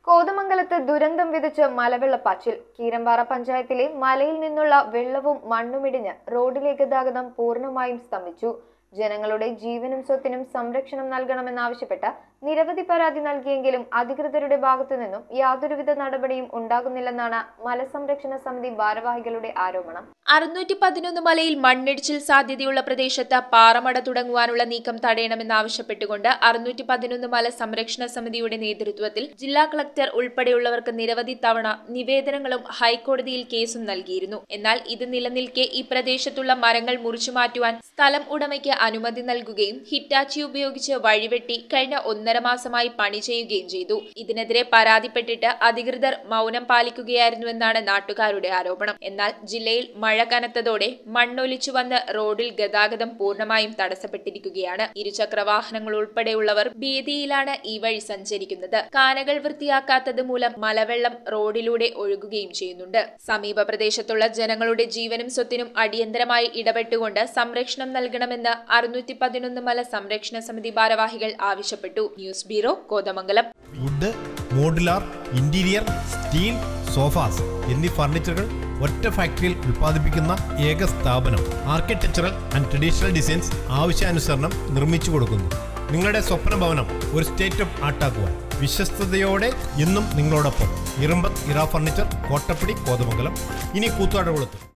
കോതമംഗലത്ത് ദുരന്തം വിതച്ച് മലവെള്ളപ്പാച്ചിൽ കീരമ്പാറ പഞ്ചായത്തിലെ മലയിൽ നിന്നുള്ള വെള്ളവും മണ്ണുമിടിഞ്ഞ് റോഡിലെ ഗതാഗതം പൂർണ്ണമായും സ്തംഭിച്ചു ജനങ്ങളുടെ ജീവനും സ്വത്തിനും സംരക്ഷണം നൽകണമെന്നാവശ്യപ്പെട്ട് നിരവധി പരാതി നൽകിയെങ്കിലും അധികൃതരുടെ ഭാഗത്തു നിന്നും യാതൊരുവിധ നടപടിയും ഉണ്ടാകുന്നില്ലെന്നാണ് മലസംരക്ഷണ സമിതി ഭാരവാഹികളുടെ ആരോപണം അറുന്നൂറ്റി പതിനൊന്ന് മലയിൽ മണ്ണിടിച്ചിൽ സാധ്യതയുള്ള പ്രദേശത്ത് പാറമട തുടങ്ങുവാനുള്ള നീക്കം തടയണമെന്നാവശ്യപ്പെട്ടുകൊണ്ട് അറുന്നൂറ്റി പതിനൊന്ന് മല സംരക്ഷണ സമിതിയുടെ നേതൃത്വത്തിൽ ജില്ലാ കളക്ടർ ഉൾപ്പെടെയുള്ളവർക്ക് നിരവധി തവണ നിവേദനങ്ങളും ഹൈക്കോടതിയിൽ കേസും നൽകിയിരുന്നു എന്നാൽ ഇത് നിലനിൽക്കെ ഈ പ്രദേശത്തുള്ള മരങ്ങൾ മുറിച്ചു മാറ്റുവാൻ സ്ഥലം ഉടമയ്ക്ക് അനുമതി നൽകുകയും ഹിറ്റാച്ചി ഉപയോഗിച്ച് വഴിവെട്ടി കഴിഞ്ഞ ഒന്നര മാസമായി പണി ചെയ്യുകയും ചെയ്തു ഇതിനെതിരെ പരാതിപ്പെട്ടിട്ട് അധികൃതർ മൗനം പാലിക്കുകയായിരുന്നുവെന്നാണ് നാട്ടുകാരുടെ ആരോപണം എന്നാൽ ജില്ലയിൽ മഴ കനത്തതോടെ മണ്ണൊലിച്ചു വന്ന് റോഡിൽ ഗതാഗതം പൂർണ്ണമായും തടസ്സപ്പെട്ടിരിക്കുകയാണ് ഇരുചക്ര വാഹനങ്ങൾ ഉൾപ്പെടെയുള്ളവർ ഭീതിയിലാണ് ഈ വഴി സഞ്ചരിക്കുന്നത് കാനകൾ വൃത്തിയാക്കാത്തത് മൂലം മലവെള്ളം റോഡിലൂടെ ഒഴുകുകയും ചെയ്യുന്നുണ്ട് സമീപ പ്രദേശത്തുള്ള ജനങ്ങളുടെ ജീവനും സ്വത്തിനും അടിയന്തരമായി ഇടപെട്ടുകൊണ്ട് സംരക്ഷണം നൽകണമെന്ന് അറുന്നൂറ്റി പതിനൊന്ന് മല സംരക്ഷണ സമിതി ഭാരവാഹികൾ ആവശ്യപ്പെട്ടു news bureau Kothamangalam wood modular interior steel sofas എന്നീ ഫർണിച്ചറുകൾ ഒറ്റ ഫാക്ടറിയിൽ ഉൽപ്പാദിപ്പിക്കുന്ന ഏക സ്ഥാപനം ആർക്കിടെക്ചറൽ ആൻഡ് ട്രഡീഷണൽ ഡിസൈൻസ് ആവശ്യാനുസരണം നിർമ്മിച്ചു കൊടുക്കുന്നു നിങ്ങളുടെ സ്വപ്ന ഭവനം ഒരു സ്റ്റേറ്റ് ഓഫ് ആർട്ടാക്കുവാൻ വിശ്വസ്തയോടെ എന്നും നിങ്ങളോടൊപ്പം ഇറമ്പത്ത് ഇറ ഫർണിച്ചർ കോട്ടപ്പടി കോതമംഗലം ഇനി കൂത്താടുകുളത്ത്